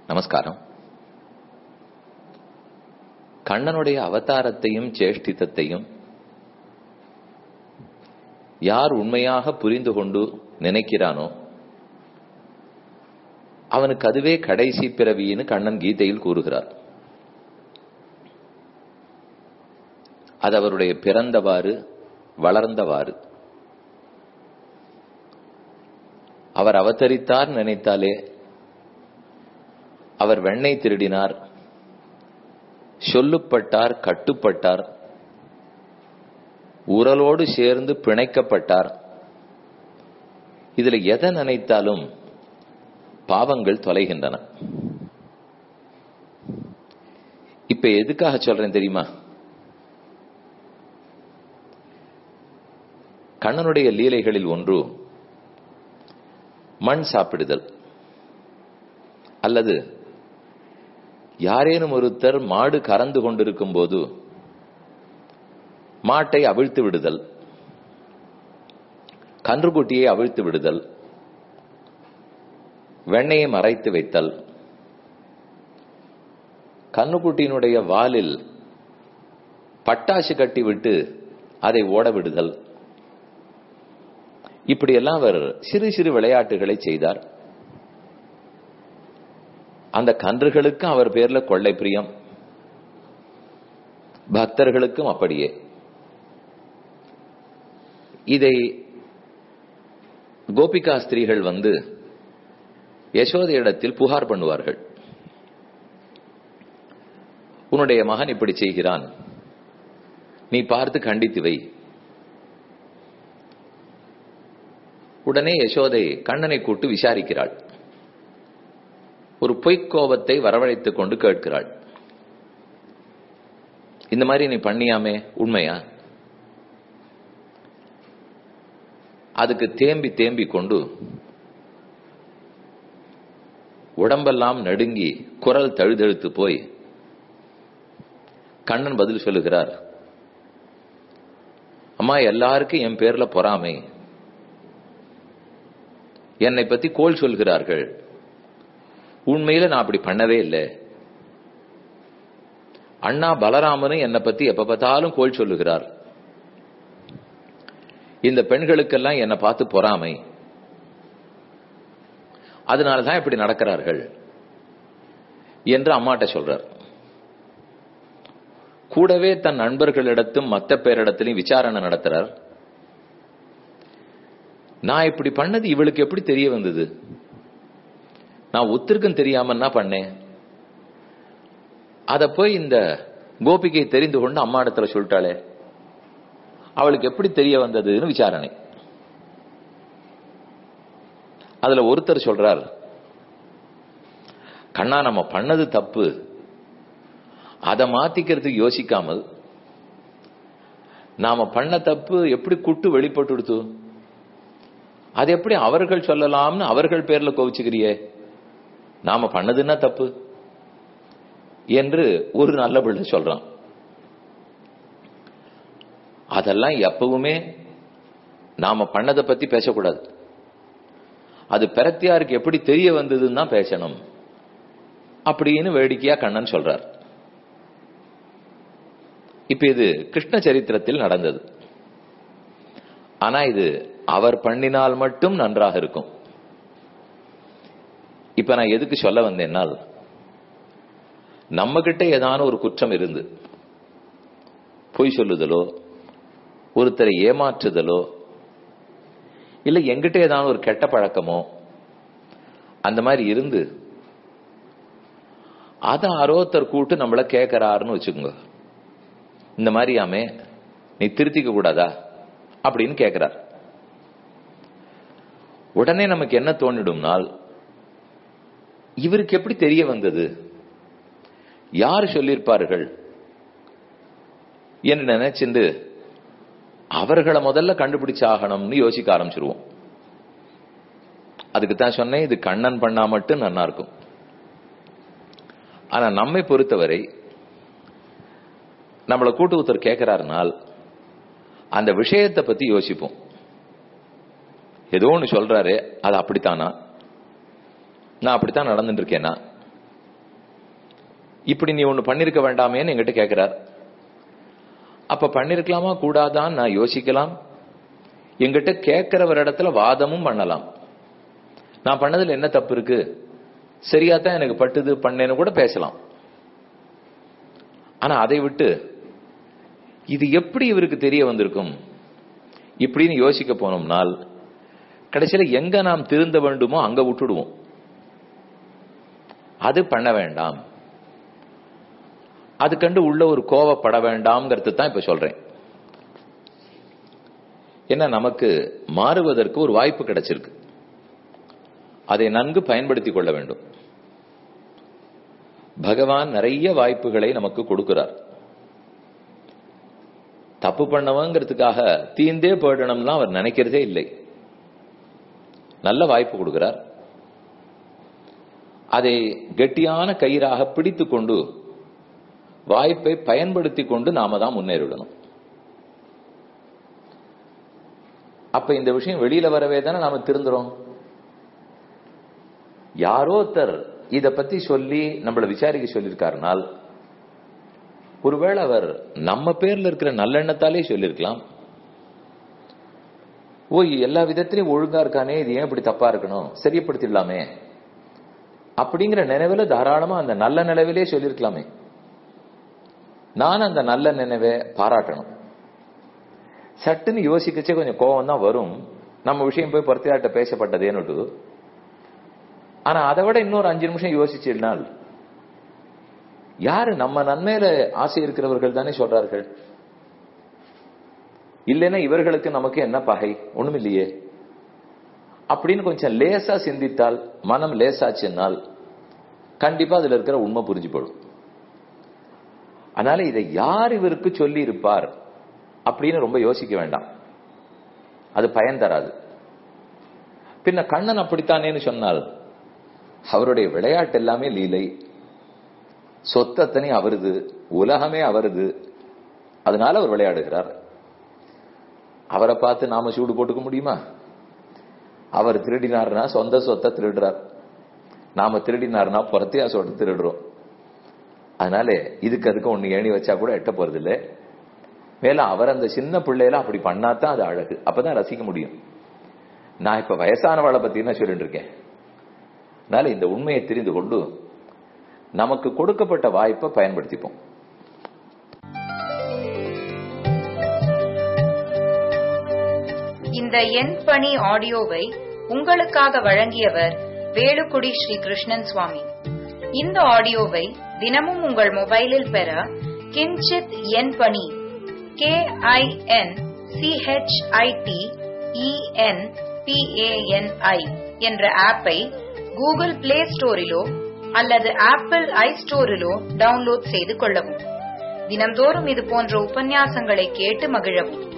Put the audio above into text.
நமஸ்காரம் கண்ணனுடைய அவதாரத்தையும் சேஷ்டிதத்தையும் யார் உண்மையாக புரிந்து கொண்டு நினைக்கிறானோ அவனுக்கு அதுவே கடைசி பிறவின்னு கண்ணன் கீதையில் கூறுகிறார் அது அவருடைய பிறந்தவாறு வளர்ந்தவாறு அவர் அவதரித்தார் நினைத்தாலே அவர் வெண்ணெய் திருடினார் சொல்லுப்பட்டார் கட்டுப்பட்டார் உரலோடு சேர்ந்து பிணைக்கப்பட்டார் இதுல எதை நினைத்தாலும் பாவங்கள் தொலைகின்றன இப்ப எதுக்காக சொல்றேன் தெரியுமா கண்ணனுடைய லீலைகளில் ஒன்று மண் சாப்பிடுதல் அல்லது யாரேனும் ஒருத்தர் மாடு கறந்து கொண்டிருக்கும் போது மாட்டை அவிழ்த்து விடுதல் கன்றுக்குட்டியை அவிழ்த்து விடுதல் வெண்ணையை மறைத்து வைத்தல் கன்றுக்குட்டியினுடைய வாலில் பட்டாசு கட்டி விட்டு அதை ஓட விடுதல் இப்படியெல்லாம் அவர் சிறு சிறு விளையாட்டுகளை செய்தார் அந்த கன்றுகளுக்கும் அவர் பேர்ல கொள்ளை பிரியம் பக்தர்களுக்கும் அப்படியே இதை கோபிகா ஸ்திரீகள் வந்து யசோதையிடத்தில் புகார் பண்ணுவார்கள் உன்னுடைய மகன் இப்படி செய்கிறான் நீ பார்த்து கண்டித்து வை உடனே யசோதை கண்ணனை கூட்டு விசாரிக்கிறாள் ஒரு பொய்க்கோபத்தை வரவழைத்துக் கொண்டு கேட்கிறாள் இந்த மாதிரி நீ பண்ணியாமே உண்மையா அதுக்கு தேம்பி தேம்பி கொண்டு உடம்பெல்லாம் நடுங்கி குரல் தழுதழுத்து போய் கண்ணன் பதில் சொல்லுகிறார் அம்மா எல்லாருக்கும் என் பேர்ல பொறாமை என்னை பத்தி கோல் சொல்கிறார்கள் உண்மையில நான் அப்படி பண்ணவே இல்லை அண்ணா பலராமனும் என்னை பத்தி எப்ப பார்த்தாலும் கோல் சொல்லுகிறார் இந்த பெண்களுக்கெல்லாம் என்னை பார்த்து பொறாமை அதனாலதான் இப்படி நடக்கிறார்கள் என்று அம்மாட்ட சொல்றார் கூடவே தன் நண்பர்களிடத்தும் மத்த பேரிடத்திலையும் விசாரணை நடத்துறார் நான் இப்படி பண்ணது இவளுக்கு எப்படி தெரிய வந்தது நான் ஒத்திருக்கும் தெரியாம என்ன பண்ணேன் அத போய் இந்த கோபிகை தெரிந்து கொண்டு அம்மா இடத்துல சொல்லிட்டாளே அவளுக்கு எப்படி தெரிய வந்ததுன்னு விசாரணை அதுல ஒருத்தர் சொல்றார் கண்ணா நம்ம பண்ணது தப்பு அதை மாத்திக்கிறதுக்கு யோசிக்காமல் நாம பண்ண தப்பு எப்படி குட்டு வெளிப்பட்டு அது எப்படி அவர்கள் சொல்லலாம்னு அவர்கள் பேர்ல கோவிச்சுக்கிறியே நாம பண்ணதுன்னா தப்பு என்று ஒரு நல்ல பிள்ளை சொல்றான் அதெல்லாம் எப்பவுமே நாம பண்ணதை பத்தி பேசக்கூடாது அது பிரத்தியாருக்கு எப்படி தெரிய வந்ததுன்னு தான் பேசணும் அப்படின்னு வேடிக்கையா கண்ணன் சொல்றார் இப்ப இது கிருஷ்ண சரித்திரத்தில் நடந்தது ஆனா இது அவர் பண்ணினால் மட்டும் நன்றாக இருக்கும் இப்ப நான் எதுக்கு சொல்ல வந்தேன்னால் நம்ம கிட்ட ஏதான ஒரு குற்றம் இருந்து பொய் சொல்லுதலோ ஒருத்தரை ஏமாற்றுதலோ இல்ல எங்கிட்ட ஏதான ஒரு கெட்ட பழக்கமோ அந்த மாதிரி இருந்து அத அரோத்தர் கூட்டு நம்மள கேட்கிறாருன்னு வச்சுக்கோங்க இந்த மாதிரியாமே நீ திருத்திக்க கூடாதா அப்படின்னு கேட்கிறார் உடனே நமக்கு என்ன தோணிடும்னால் இவருக்கு எப்படி தெரிய வந்தது யார் சொல்லியிருப்பார்கள் என்று நினைச்சிருந்து அவர்களை முதல்ல கண்டுபிடிச்சாகணும்னு யோசிக்க ஆரம்பிச்சிருவோம் அதுக்கு தான் சொன்னேன் இது கண்ணன் பண்ணா மட்டும் நல்லா இருக்கும் ஆனா நம்மை பொறுத்தவரை நம்மளை கூட்டு ஒருத்தர் கேட்கிறாருனால் அந்த விஷயத்தை பத்தி யோசிப்போம் ஏதோ ஒன்று சொல்றாரு அது அப்படித்தானா நான் அப்படித்தான் நடந்துட்டு இருக்கேனா இப்படி நீ ஒண்ணு பண்ணிருக்க வேண்டாமேன்னு என்கிட்ட கேட்கிறார் அப்ப பண்ணிருக்கலாமா கூடாதான்னு நான் யோசிக்கலாம் எங்கிட்ட கேட்கிறவர் இடத்துல வாதமும் பண்ணலாம் நான் பண்ணதுல என்ன தப்பு இருக்கு சரியா தான் எனக்கு பட்டுது பண்ணேன்னு கூட பேசலாம் ஆனா அதை விட்டு இது எப்படி இவருக்கு தெரிய வந்திருக்கும் இப்படின்னு யோசிக்க போனோம்னால் கடைசியில எங்க நாம் திருந்த வேண்டுமோ அங்க விட்டுடுவோம் அது பண்ண வேண்டாம் அது கண்டு உள்ள ஒரு கோவப்பட வேண்டாம்ங்கிறது தான் இப்ப சொல்றேன் ஏன்னா நமக்கு மாறுவதற்கு ஒரு வாய்ப்பு கிடைச்சிருக்கு அதை நன்கு பயன்படுத்திக் கொள்ள வேண்டும் பகவான் நிறைய வாய்ப்புகளை நமக்கு கொடுக்கிறார் தப்பு பண்ணவங்கிறதுக்காக தீந்தே போயிடணும்லாம் அவர் நினைக்கிறதே இல்லை நல்ல வாய்ப்பு கொடுக்கிறார் அதை கெட்டியான கயிறாக பிடித்து கொண்டு வாய்ப்பை பயன்படுத்தி கொண்டு நாம தான் முன்னேறிவிடணும் அப்ப இந்த விஷயம் வெளியில வரவே தானே நாம திருந்துறோம் யாரோ ஒருத்தர் இத பத்தி சொல்லி நம்மள விசாரிக்க சொல்லியிருக்காருனால் ஒருவேளை அவர் நம்ம பேர்ல இருக்கிற நல்லெண்ணத்தாலே சொல்லியிருக்கலாம் ஓ எல்லா விதத்திலையும் ஒழுங்கா இருக்கானே இது ஏன் இப்படி தப்பா இருக்கணும் சரியப்படுத்திடலாமே அப்படிங்கிற நினைவுல தாராளமா அந்த நல்ல நினைவிலே சொல்லியிருக்கலாமே நான் அந்த நல்ல நினைவை பாராட்டணும் சட்டுன்னு யோசிக்கச்சே கொஞ்சம் கோபம் தான் வரும் நம்ம விஷயம் போய் பருத்தியாட்ட பேசப்பட்டதேன்னுட்டு ஆனா அதை விட இன்னொரு அஞ்சு நிமிஷம் யோசிச்சிருந்தால் யாரு நம்ம நன்மையில ஆசை இருக்கிறவர்கள் தானே சொல்றார்கள் இல்லைன்னா இவர்களுக்கு நமக்கு என்ன பகை ஒண்ணும் இல்லையே அப்படின்னு கொஞ்சம் லேசா சிந்தித்தால் மனம் லேசாச்சுன்னால் கண்டிப்பா அதுல இருக்கிற உண்மை புரிஞ்சு போடும் அதனால இதை யார் இவருக்கு சொல்லி இருப்பார் அப்படின்னு ரொம்ப யோசிக்க வேண்டாம் அது பயன் தராது பின்ன கண்ணன் அப்படித்தானேன்னு சொன்னால் அவருடைய விளையாட்டு எல்லாமே லீலை சொத்தத்தனி அவருது உலகமே அவருது அதனால அவர் விளையாடுகிறார் அவரை பார்த்து நாம சூடு போட்டுக்க முடியுமா அவர் திருடினார்னா சொந்த சொத்தை திருடுறார் நாம திருடினார்னா புறத்தையா சொட்டு திருடுறோம் அதனால இதுக்கு அதுக்கு ஒண்ணு ஏணி வச்சா கூட எட்ட போறது இல்லை மேல அவர் அந்த சின்ன பிள்ளையில அப்படி பண்ணாதான் அது அழகு அப்பதான் ரசிக்க முடியும் நான் இப்ப வயசானவளை பத்தி என்ன சொல்லிட்டு இருக்கேன் அதனால இந்த உண்மையை தெரிந்து கொண்டு நமக்கு கொடுக்கப்பட்ட வாய்ப்பை பயன்படுத்திப்போம் இந்த எண் பணி ஆடியோவை உங்களுக்காக வழங்கியவர் வேலுக்குடி ஸ்ரீ கிருஷ்ணன் சுவாமி இந்த ஆடியோவை தினமும் உங்கள் மொபைலில் பெற கிஞ்சித் எண் பணி கே ஐ என் சிஹெச்ஐடி இஎன் பிஏஎன்ஐ என்ற ஆப்பை கூகுள் பிளே ஸ்டோரிலோ அல்லது ஆப்பிள் ஐ ஸ்டோரிலோ டவுன்லோட் செய்து கொள்ளவும் தினம்தோறும் இது போன்ற உபன்யாசங்களை கேட்டு மகிழவும்